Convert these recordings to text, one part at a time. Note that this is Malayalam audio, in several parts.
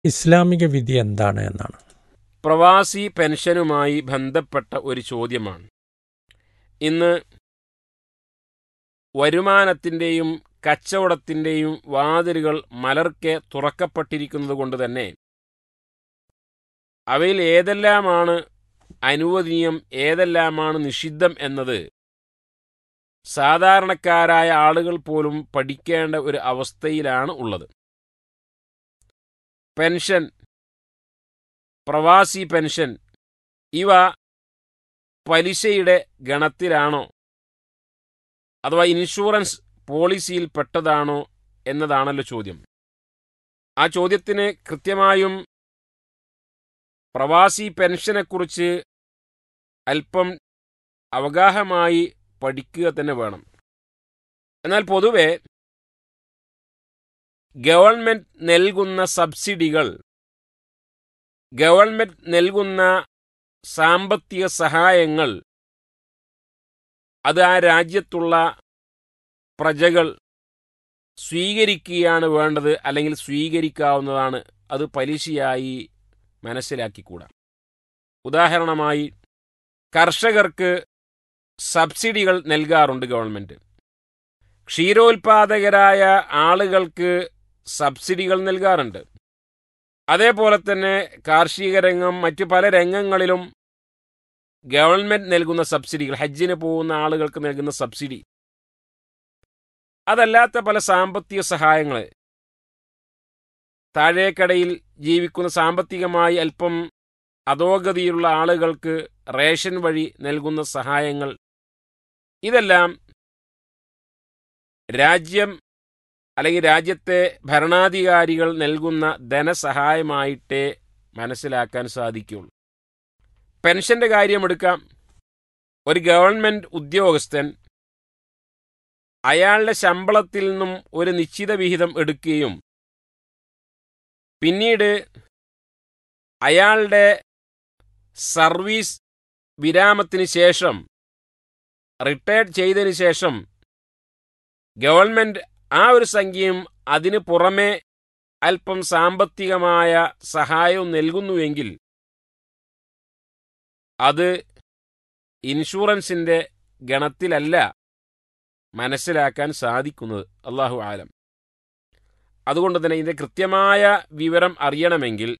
ഇസ്ലാമിക വിധി എന്താണ് എന്നാണ് പ്രവാസി പെൻഷനുമായി ബന്ധപ്പെട്ട ഒരു ചോദ്യമാണ് ഇന്ന് വരുമാനത്തിൻ്റെയും കച്ചവടത്തിൻ്റെയും വാതിലുകൾ മലർക്കെ തുറക്കപ്പെട്ടിരിക്കുന്നത് കൊണ്ട് തന്നെ അവയിൽ ഏതെല്ലാമാണ് അനുവദനീയം ഏതെല്ലാമാണ് നിഷിദ്ധം എന്നത് സാധാരണക്കാരായ ആളുകൾ പോലും പഠിക്കേണ്ട ഒരു അവസ്ഥയിലാണ് ഉള്ളത് പെൻഷൻ പ്രവാസി പെൻഷൻ ഇവ പലിശയുടെ ഗണത്തിലാണോ അഥവാ ഇൻഷുറൻസ് പോളിസിയിൽ പെട്ടതാണോ എന്നതാണല്ലോ ചോദ്യം ആ ചോദ്യത്തിന് കൃത്യമായും പ്രവാസി പെൻഷനെക്കുറിച്ച് അല്പം അവഗാഹമായി പഠിക്കുക തന്നെ വേണം എന്നാൽ പൊതുവെ ഗവൺമെന്റ് നൽകുന്ന സബ്സിഡികൾ ഗവൺമെന്റ് നൽകുന്ന സാമ്പത്തിക സഹായങ്ങൾ അത് ആ രാജ്യത്തുള്ള പ്രജകൾ സ്വീകരിക്കുകയാണ് വേണ്ടത് അല്ലെങ്കിൽ സ്വീകരിക്കാവുന്നതാണ് അത് പലിശയായി മനസ്സിലാക്കിക്കൂടാ ഉദാഹരണമായി കർഷകർക്ക് സബ്സിഡികൾ നൽകാറുണ്ട് ഗവൺമെന്റ് ക്ഷീരോത്പാദകരായ ആളുകൾക്ക് സബ്സിഡികൾ നൽകാറുണ്ട് അതേപോലെ തന്നെ കാർഷിക രംഗം മറ്റു പല രംഗങ്ങളിലും ഗവൺമെന്റ് നൽകുന്ന സബ്സിഡികൾ ഹജ്ജിന് പോകുന്ന ആളുകൾക്ക് നൽകുന്ന സബ്സിഡി അതല്ലാത്ത പല സാമ്പത്തിക സഹായങ്ങൾ താഴേക്കടയിൽ ജീവിക്കുന്ന സാമ്പത്തികമായി അല്പം അധോഗതിയുള്ള ആളുകൾക്ക് റേഷൻ വഴി നൽകുന്ന സഹായങ്ങൾ ഇതെല്ലാം രാജ്യം അല്ലെങ്കിൽ രാജ്യത്തെ ഭരണാധികാരികൾ നൽകുന്ന ധനസഹായമായിട്ടേ മനസ്സിലാക്കാൻ സാധിക്കുള്ളൂ പെൻഷന്റെ കാര്യമെടുക്കാം ഒരു ഗവൺമെന്റ് ഉദ്യോഗസ്ഥൻ അയാളുടെ ശമ്പളത്തിൽ നിന്നും ഒരു നിശ്ചിത വിഹിതം എടുക്കുകയും പിന്നീട് അയാളുടെ സർവീസ് വിരാമത്തിന് ശേഷം റിട്ടയർഡ് ചെയ്തതിന് ശേഷം ഗവൺമെന്റ് ആ ഒരു സംഖ്യയും അതിനു പുറമെ അല്പം സാമ്പത്തികമായ സഹായവും നൽകുന്നുവെങ്കിൽ അത് ഇൻഷുറൻസിന്റെ ഗണത്തിലല്ല മനസ്സിലാക്കാൻ സാധിക്കുന്നത് അള്ളാഹു ആലം അതുകൊണ്ട് തന്നെ ഇതിന്റെ കൃത്യമായ വിവരം അറിയണമെങ്കിൽ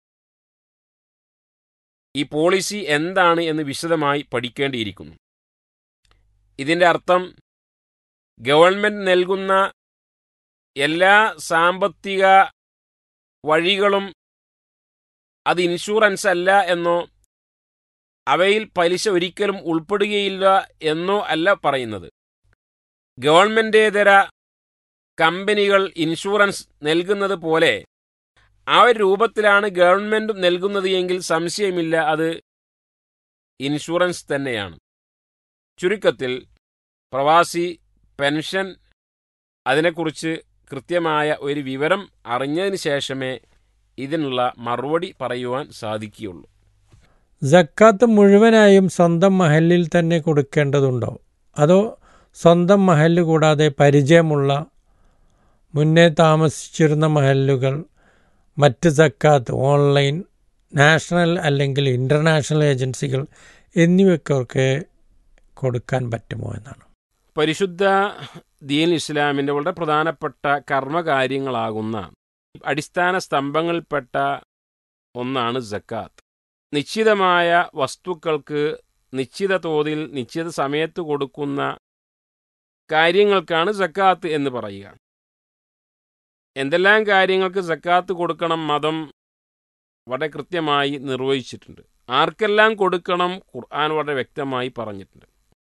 ഈ പോളിസി എന്താണ് എന്ന് വിശദമായി പഠിക്കേണ്ടിയിരിക്കുന്നു ഇതിന്റെ അർത്ഥം ഗവൺമെന്റ് നൽകുന്ന എല്ലാ സാമ്പത്തിക വഴികളും അത് ഇൻഷുറൻസ് അല്ല എന്നോ അവയിൽ പലിശ ഒരിക്കലും ഉൾപ്പെടുകയില്ല എന്നോ അല്ല പറയുന്നത് ഗവൺമെന്റേതര കമ്പനികൾ ഇൻഷുറൻസ് നൽകുന്നത് പോലെ ആ ഒരു രൂപത്തിലാണ് ഗവൺമെന്റ് നൽകുന്നത് എങ്കിൽ സംശയമില്ല അത് ഇൻഷുറൻസ് തന്നെയാണ് ചുരുക്കത്തിൽ പ്രവാസി പെൻഷൻ അതിനെക്കുറിച്ച് കൃത്യമായ ഒരു വിവരം അറിഞ്ഞതിന് ശേഷമേ ഇതിനുള്ള മറുപടി പറയുവാൻ സാധിക്കുകയുള്ളൂ ജക്കാത്ത് മുഴുവനായും സ്വന്തം മഹലിൽ തന്നെ കൊടുക്കേണ്ടതുണ്ടോ അതോ സ്വന്തം മഹല് കൂടാതെ പരിചയമുള്ള മുന്നേ താമസിച്ചിരുന്ന മഹലുകൾ മറ്റ് ജക്കാത്ത് ഓൺലൈൻ നാഷണൽ അല്ലെങ്കിൽ ഇൻ്റർനാഷണൽ ഏജൻസികൾ എന്നിവയ്ക്കൊക്കെ കൊടുക്കാൻ പറ്റുമോ എന്നാണ് പരിശുദ്ധ ദീൻ ഇസ്ലാമിൻ്റെ വളരെ പ്രധാനപ്പെട്ട കർമ്മകാര്യങ്ങളാകുന്ന അടിസ്ഥാന സ്തംഭങ്ങളിൽപ്പെട്ട ഒന്നാണ് ജക്കാത്ത് നിശ്ചിതമായ വസ്തുക്കൾക്ക് നിശ്ചിത തോതിൽ നിശ്ചിത സമയത്ത് കൊടുക്കുന്ന കാര്യങ്ങൾക്കാണ് ജക്കാത്ത് എന്ന് പറയുക എന്തെല്ലാം കാര്യങ്ങൾക്ക് ജക്കാത്ത് കൊടുക്കണം മതം വളരെ കൃത്യമായി നിർവഹിച്ചിട്ടുണ്ട് ആർക്കെല്ലാം കൊടുക്കണം ഖുർആൻ വളരെ വ്യക്തമായി പറഞ്ഞിട്ടുണ്ട്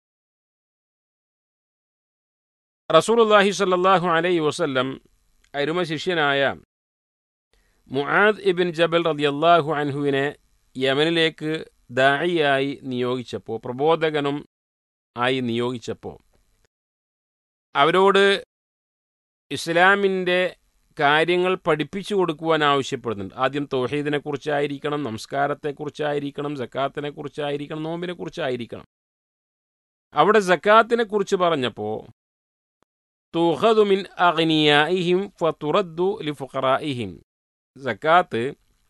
റസൂലുല്ലാഹി സല്ലാഹു അലൈ വസല്ലം അരുമ ശിഷ്യനായ മുആദ് ഇബിൻ ജബൽ റദിയല്ലാഹു അൻഹുവിനെ യമനിലേക്ക് ദായിയായി നിയോഗിച്ചപ്പോൾ പ്രബോധകനും ആയി നിയോഗിച്ചപ്പോൾ അവരോട് ഇസ്ലാമിൻ്റെ കാര്യങ്ങൾ പഠിപ്പിച്ചു കൊടുക്കുവാൻ ആവശ്യപ്പെടുന്നുണ്ട് ആദ്യം തൗഹീദിനെ കുറിച്ചായിരിക്കണം നമസ്കാരത്തെക്കുറിച്ചായിരിക്കണം ജക്കാത്തിനെ കുറിച്ചായിരിക്കണം നോമ്പിനെ കുറിച്ചായിരിക്കണം അവിടെ ജക്കാത്തിനെ കുറിച്ച് പറഞ്ഞപ്പോൾ തുഹദു മിൻ അഗ്നിയായിഹിം ഫതുറദ്ദു ലിഫുഖറായിഹിം സക്കാത്ത്